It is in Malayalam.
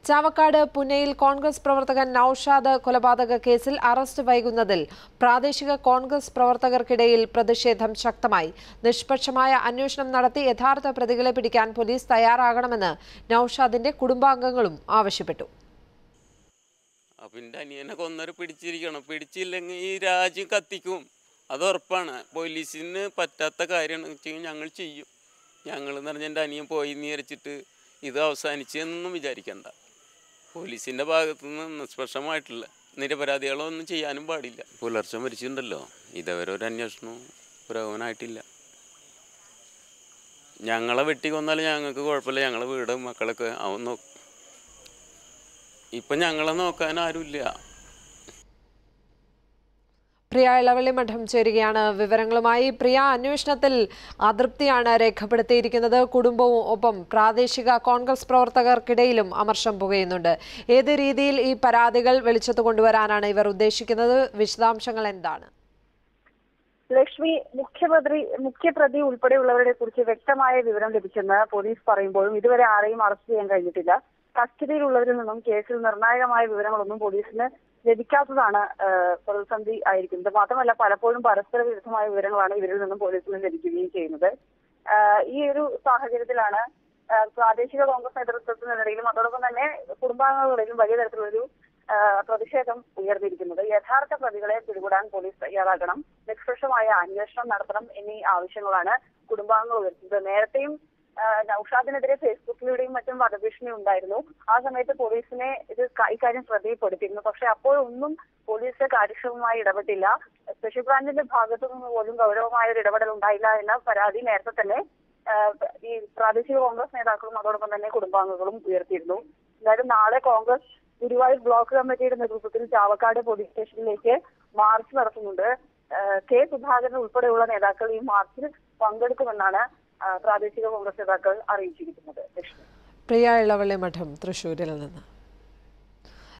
ചാവക്കാട് പുന്നയിൽ കോൺഗ്രസ് പ്രവർത്തകൻ നൌഷാദ് കൊലപാതക കേസിൽ അറസ്റ്റ് വൈകുന്നതിൽ പ്രാദേശിക കോൺഗ്രസ് പ്രവർത്തകർക്കിടയിൽ പ്രതിഷേധം ശക്തമായി നിഷ്പക്ഷമായ അന്വേഷണം നടത്തി യഥാർത്ഥ പ്രതികളെ പിടിക്കാൻ പോലീസ് തയ്യാറാകണമെന്ന് നൌഷാദിന്റെ കുടുംബാംഗങ്ങളും ആവശ്യപ്പെട്ടു അപ്പം എൻ്റെ അനിയനെ കൊന്നൊരു പിടിച്ചിരിക്കണം പിടിച്ചില്ലെങ്കിൽ ഈ രാജ്യം കത്തിക്കും അത് ഉറപ്പാണ് പോലീസിന് പറ്റാത്ത കാര്യമാണ് വെച്ചാൽ ഞങ്ങൾ ചെയ്യും ഞങ്ങൾ എന്ന് പറഞ്ഞാൽ എൻ്റെ അനിയൻ പോയി നീരച്ചിട്ട് ഇത് അവസാനിച്ചെന്നൊന്നും വിചാരിക്കണ്ട പോലീസിൻ്റെ ഭാഗത്തു നിന്ന് നിഷ്പക്ഷമായിട്ടുള്ള നിരപരാധികളൊന്നും ചെയ്യാനും പാടില്ല പുലർച്ചെ മരിച്ചിട്ടുണ്ടല്ലോ ഇതുവരെ ഒരു അന്വേഷണവും പുരോഗമനമായിട്ടില്ല ഞങ്ങളെ വെട്ടി കൊന്നാലും ഞങ്ങൾക്ക് കുഴപ്പമില്ല ഞങ്ങളെ വീട് മക്കളൊക്കെ അവൻ നോക്കും ഇപ്പം ഞങ്ങളെ നോക്കാൻ ആരുമില്ല പ്രിയ ഇളവള്ളി മഠം ചേരുകയാണ് വിവരങ്ങളുമായി പ്രിയ അന്വേഷണത്തിൽ അതൃപ്തിയാണ് രേഖപ്പെടുത്തിയിരിക്കുന്നത് കുടുംബവും ഒപ്പം പ്രാദേശിക കോൺഗ്രസ് പ്രവർത്തകർക്കിടയിലും അമർഷം പുകയുന്നുണ്ട് ഏത് രീതിയിൽ ഈ പരാതികൾ വെളിച്ചത്ത് കൊണ്ടുവരാനാണ് ഇവർ ഉദ്ദേശിക്കുന്നത് വിശദാംശങ്ങൾ എന്താണ് ലക്ഷ്മി മുഖ്യമന്ത്രി മുഖ്യപ്രതി ഉൾപ്പെടെയുള്ളവരെ കുറിച്ച് വ്യക്തമായ വിവരം ലഭിച്ചെന്ന് പോലീസ് പറയുമ്പോഴും ഇതുവരെ ആരെയും അറസ്റ്റ് ചെയ്യാൻ കഴിഞ്ഞിട്ടില്ല കസ്റ്റഡിയിലുള്ളവരിൽ നിന്നും കേസിൽ നിർണായകമായ വിവരങ്ങളൊന്നും പോലീസിന് ലഭിക്കാത്തതാണ് ഏഹ്, പ്രതിസന്ധി ആയിരിക്കുന്നത് മാത്രമല്ല പലപ്പോഴും പരസ്പര വിരുദ്ധമായ വിവരങ്ങളാണ് ഇവരിൽ നിന്നും പോലീസിന് ലഭിക്കുകയും ചെയ്യുന്നത് ഏഹ്, ഈ ഒരു സാഹചര്യത്തിലാണ് ഏഹ്, പ്രാദേശിക കോൺഗ്രസ് നേതൃത്വത്തിനിടയിലും അതോടൊപ്പം തന്നെ കുടുംബാംഗങ്ങളിലും വലിയ തരത്തിലൊരു ഏഹ്, പ്രതിഷേധം ഉയർന്നിരിക്കുന്നത് യഥാർത്ഥ പ്രതികളെ പിടികൂടാൻ പോലീസ് തയ്യാറാകണം നിഷ്പക്ഷമായ അന്വേഷണം നടത്തണം എന്നീ ആവശ്യങ്ങളാണ് കുടുംബാംഗങ്ങൾ ഉയർത്തുന്നത് നേരത്തെയും ഏഹ്, നൌഷാദിനെതിരെ ഫേസ്ബുക്കിലൂടെയും മറ്റും വധഭീഷണി ഉണ്ടായിരുന്നു ആ സമയത്ത് പോലീസിനെ ഇത് ക- ഇക്കാര്യം ശ്രദ്ധയിൽപ്പെടുത്തിയിരുന്നു പക്ഷെ അപ്പോഴൊന്നും പോലീസ് കാര്യക്ഷമമായി ഇടപെട്ടില്ല സ്പെഷ്യൽ ബ്രാഞ്ചിന്റെ ഭാഗത്തു നിന്ന് പോലും ഗൗരവമായ ഒരു ഇടപെടൽ ഉണ്ടായില്ല എന്ന പരാതി നേരത്തെ തന്നെ ഏഹ്, ഈ പ്രാദേശിക കോൺഗ്രസ് നേതാക്കളും അതോടൊപ്പം തന്നെ കുടുംബാംഗങ്ങളും ഉയർത്തിയിരുന്നു എന്തായാലും നാളെ കോൺഗ്രസ് ഗുരുവായൂർ ബ്ലോക്ക് കമ്മിറ്റിയുടെ നേതൃത്വത്തിൽ ചാവക്കാട് പോലീസ് സ്റ്റേഷനിലേക്ക് മാർച്ച് നടത്തുന്നുണ്ട് ഏഹ്, കെ സുധാകരൻ ഉൾപ്പെടെയുള്ള നേതാക്കൾ ഈ മാർച്ചിൽ പങ്കെടുക്കുമെന്നാണ് ആ, പ്രാദേശിക കോൺഗ്രസ് നേതാക്കൾ അറിയിച്ചിരിക്കുന്നത് ലക്ഷ്മി പ്രിയ ഇളവള്ളി മഠം തൃശൂരിൽ നിന്ന്